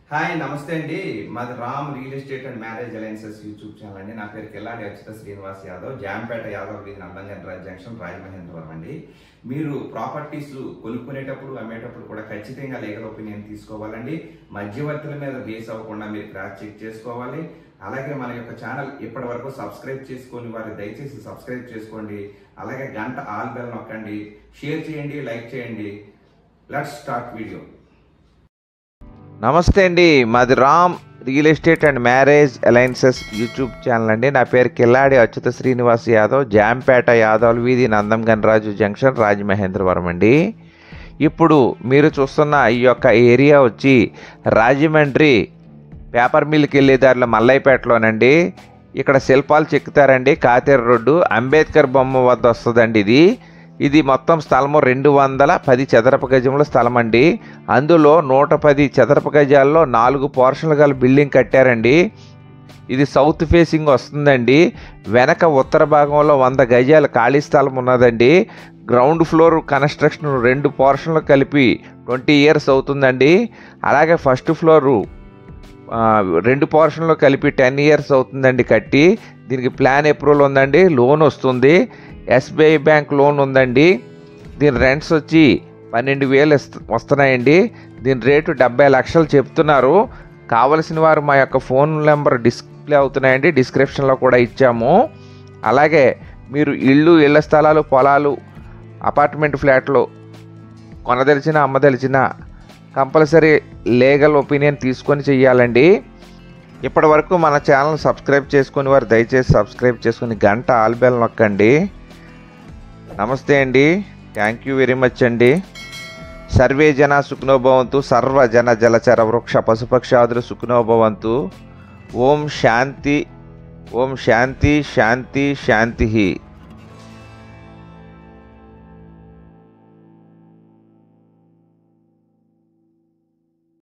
hi నమస్తే అండి మాది Ram real estate and marriage alliances YouTube channel అండి నా పేరు కిల్లాడి అచ్యుత శ్రీనివాస్ యాదవ్ జాంపేట యాదవ్ వీధి నందంగన్ జంక్షన్ రాజమహేంద్రవరం అండి మీరు ప్రాపర్టీస్ కొనుక్కునేటప్పుడు అమ్మేటప్పుడు కూడా ఖచ్చితంగా లీగల్ ఒపీనియన్ తీసుకోవాలండి మధ్యవర్తుల మీద బేస్ అవ్వకుండా మీరు క్రాస్ చెక్ చేసుకోవాలి అలాగే మన యొక్క ఛానల్ ఇప్పటి వరకు సబ్స్క్రైబ్ చేసుకొని వారు దయచేసి సబ్స్క్రైబ్ చేసుకోండి అలాగే గంట ఆల్ బెల్ నొక్కండి షేర్ చేయండి లైక్ చేయండి లెట్స్ స్టార్ట్ వీడియో నమస్తే అండి మాది Ram real estate and marriage alliances YouTube channel అండి నా పేరు కిల్లాడి అచ్యుత శ్రీనివాస్ యాదవ్ జాంపేట యాదవ్ వీధి నందం గణరాజు జంక్షన్ రాజమహేంద్రవరం అండి ఇప్పుడు మీరు చూస్తున్న ఈ యొక్క ఏరియా వచ్చి రాజమండ్రి పేపర్ మిల్కి వెళ్ళే దారిలో మల్లైపేటలోనండి ఇక్కడ శిల్పాలు చెక్కుతారండి కాతేరు రోడ్డు అంబేద్కర్ బొమ్మ వద్ద వస్తుందండి ఇది ఇది మొత్తం స్థలము రెండు వందల పది చదరపు గజముల స్థలం అండి అందులో నూట పది చదరపు గజాల్లో నాలుగు పోర్షన్లు గల బిల్డింగ్ కట్టారండి ఇది సౌత్ ఫేసింగ్ వస్తుందండి వెనక ఉత్తర భాగంలో వంద గజాల ఖాళీ స్థలం ఉన్నదండి గ్రౌండ్ ఫ్లోర్ కన్స్ట్రక్షన్ రెండు పోర్షన్లు కలిపి ట్వంటీ ఇయర్స్ అవుతుందండి అలాగే ఫస్ట్ ఫ్లోరు ఆ, రెండు పోర్షన్లో కలిపి టెన్ ఇయర్స్ అవుతుందండి కట్టి దీనికి ప్లాన్ అప్రూవల్ ఉందండి లోన్ వస్తుంది ఎస్బీఐ బ్యాంక్ లోన్ ఉందండి దీని రెంట్స్ వచ్చి పన్నెండు వేలు ఇస్త- వస్తున్నాయండి దీని రేటు డెబ్బై లక్షలు చెప్తున్నారు కావలసిన వారు మా యొక్క ఫోన్ నెంబర్ డిస్ప్లే అవుతున్నాయండి డిస్క్రిప్షన్లో కూడా ఇచ్చాము అలాగే మీరు ఇళ్ళు ఇళ్ల స్థలాలు పొలాలు అపార్ట్మెంట్ ఫ్లాట్లు కొనదలిచిన అమ్మదలిచిన కంపల్సరీ లీగల్ ఒపీనియన్ తీసుకొని చెయ్యాలండి ఇప్పటి వరకు మన ఛానల్ సబ్స్క్రైబ్ చేసుకుని వారు దయచేసి సబ్స్క్రైబ్ చేసుకుని గంట ఆల్ బెల్ నొక్కండి నమస్తే అండి థ్యాంక్ యూ వెరీ మచ్ అండి సర్వే జన సుఖనోభవంతు సర్వ జన జలచర వృక్ష పశుపక్షాదులు సుఖనోభవంతు ఓం శాంతి ఓం శాంతి శాంతి శాంతి